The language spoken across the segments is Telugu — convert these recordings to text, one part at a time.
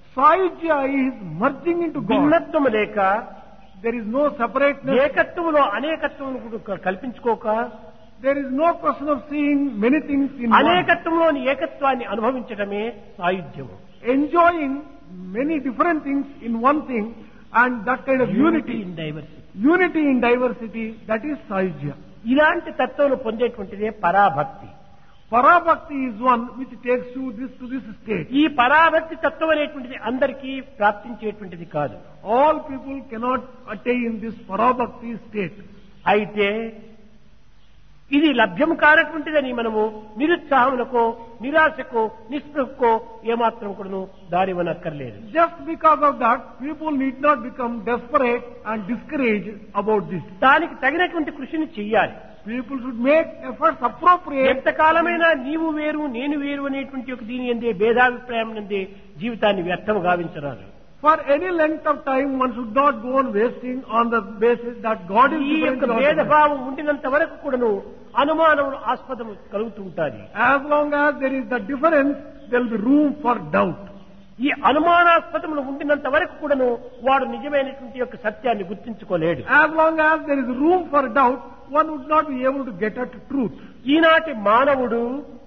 Sahyajya is merging into God. భిన్నత్వము లేక There is no separateness. ఏకత్వములో అనేకత్వం కల్పించుకోక There is no question of seeing many things in one. అనేకత్వంలోని ఏకత్వాన్ని అనుభవించడమే సాయుధ్యము Enjoying many different things in one thing and that kind of unity. In diversity Unity in diversity, that is Sahyajya. ఇలాంటి తత్వం పొందేటువంటిదే పరాభక్తి Parabhakti is one which takes you this to this state. ఈ పరాభక్తి తత్వం అనేటువంటిది అందరికీ ప్రాప్తించేటువంటిది కాదు All people cannot attain this Parabhakti state. అయితే ఇది లభ్యం కానటువంటిదని మనము నిరుత్సాహమునకో నిరాశకో నిస్పృహకో ఏమాత్రం కూడాను దారివనక్కర్లేదు Just because of that, people need not become desperate and discouraged about this. దానికి తగినటువంటి కృషిని చెయ్యాలి People should make efforts appropriate. ఎంతకాలమైనా నీవు వేరు నేను వేరు అనేటువంటి ఒక దీని ఎందే భేదాభిప్రాయం నందే జీవితాన్ని వ్యర్థము గావించరాదు For any length of time, one should not go on wasting on the basis that God is ఈ different. యొక్క to others. భేదభావం ఉండినంత వరకు కూడాను అనుమానములు ఆస్పదము కలుగుతూ ఉంటాది As long as there is the difference, there will be room for doubt. ఈ అనుమానాస్పదములు ఉండినంత వరకు కూడాను వాడు నిజమైనటువంటి యొక్క సత్యాన్ని గుర్తించుకోలేడు As long as there is room for doubt, one would not be able to get at truth. ఈనాటి మానవుడు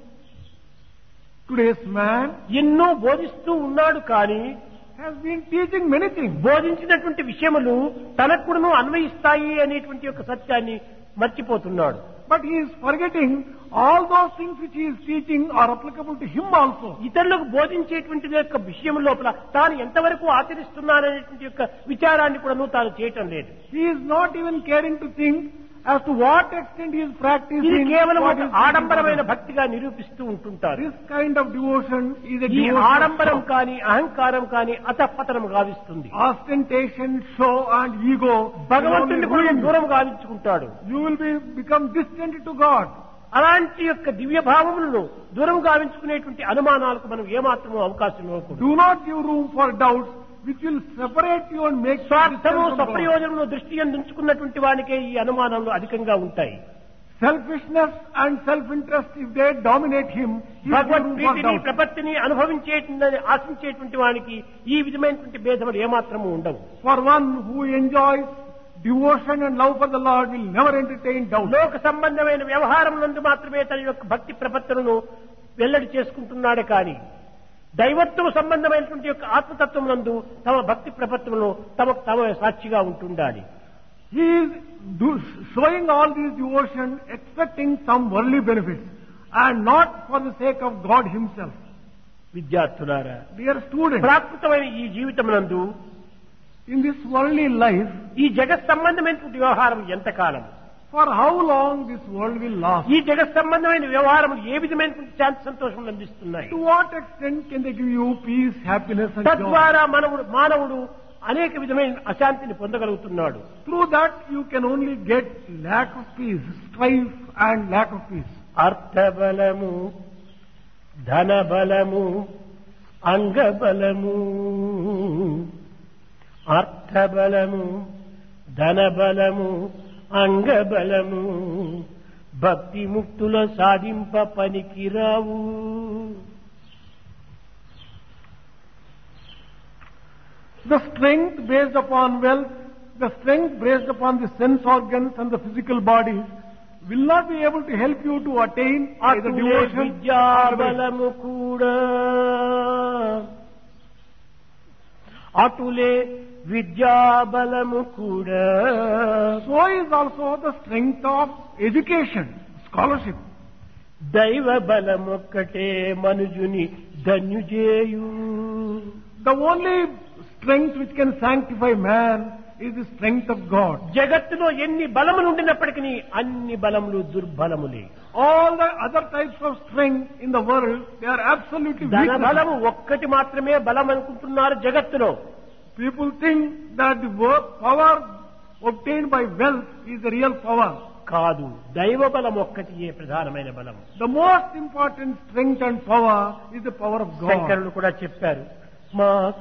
Today's man ఎన్నో బోధిస్తూ ఉన్నాడు కానీ has been teaching many things. బోధించినటువంటి విషయములు తనకు కూడాను అన్వయిస్తాయి అనేటువంటి యొక్క సత్యాన్ని మర్చిపోతున్నాడు But he is forgetting all those things which he is teaching are applicable to him also. ఇతరులకు బోధించేటువంటి యొక్క విషయం లోపల తాను ఎంతవరకు ఆచరిస్తున్నాననేటువంటి యొక్క విచారాన్ని కూడాను తాను చేయటం లేదు He is not even caring to think as to what extent he is ఇది practicing. కేవలం what ఒక he is teaching ఆడంబరమైన others. భక్తిగా నిరూపిస్తూ ఉంటుంటారు This kind of devotion is a ఈ devotion of ఆడంబరం show. కాని అహంకారం కాని అతపతనం గావిస్తుంది ostentation, show and ego. will only భగవంతుడిని కూడా ruin you. దూరం గావించుకుంటాడు You will be become distant to God. అలాంటి యొక్క దివ్య భావములను దూరం గావించుకునేటువంటి అనుమానాలకు మనం ఏమాత్రమూ అవకాశం ఇవ్వకూడదు Do not give room for doubts which will separate you and make you స్వార్థము distant from God. స్వప్రయోజనము దృష్టి ఉంచుకున్నటువంటి వానికే ఈ అనుమానాలు అధికంగా ఉంటాయి Selfishness and self-interest, if they dominate him, he will give Bhagwat room for ప్రీతిని doubt. ప్రపత్తిని అనుభవించేటువంటి ఆశించేటువంటి వానికి ఈ విధమైనటువంటి భేదములు ఏమాత్రము ఉండవు For one who enjoys devotion and love for the Lord will never entertain doubt. లోక సంబంధమైన వ్యవహారం నందు మాత్రమే తన యొక్క భక్తి ప్రపత్తులను వెల్లడి చేసుకుంటున్నాడే కానీ దైవత్వం సంబంధమైనటువంటి యొక్క ఆత్మతత్వం నందు తమ భక్తి ప్రపత్తులను తమకు తమ సాక్షిగా ఉంటుండాలి He is do, showing all this devotion expecting some worldly benefits and not for the sake of God himself. విద్యార్థులారా Dear students, ప్రాకృతమైన ఈ జీవితం నందు in this worldly life, ఈ జగత్ సంబంధమైనటువంటి వ్యవహారం ఎంతకాలం for how long this world will last? ఈ జగత్ సంబంధమైన వ్యవహారం ఏ విధమైనటువంటి శాంతి సంతోషం అందిస్తున్నాయి To what extent can they give you peace, happiness and joy? తద్వారా మనవుడు మానవుడు అనేక విధమైన అశాంతిని పొందగలుగుతున్నాడు Through that you can only get lack of peace, strife and lack of peace. అర్థబలము ధనబలము అంగబలము అర్థబలము ధనబలము అంగబలము భక్తి ముక్తుల సాధింప పనికిరావు The strength based upon wealth, the strength based upon the sense organs and the physical bodies will not be able to help you to attain either అటులే devotion or విద్యాబలము కూడా అటులే విద్యాబలము కూడా So is also the strength of education, scholarship. దైవ బలమొక్కటే మనుజుని ధన్యుజేయు The only strength which can sanctify man is the strength of God. జగత్తులో ఎన్ని బలములు ఉండినప్పటికీ అన్ని బలములు దుర్బలములే All the other types of strength in the world, they are absolutely ధన weaknesses. బలము ఒక్కటి మాత్రమే బలం అనుకుంటున్నారు జగత్తులో People think that the wo- power obtained by wealth is the real power. కాదు దైవ బలం ఒక్కటియే ప్రధానమైన బలం The most important strength and power is the power of God. శంకరులు కూడా చెప్పారు మా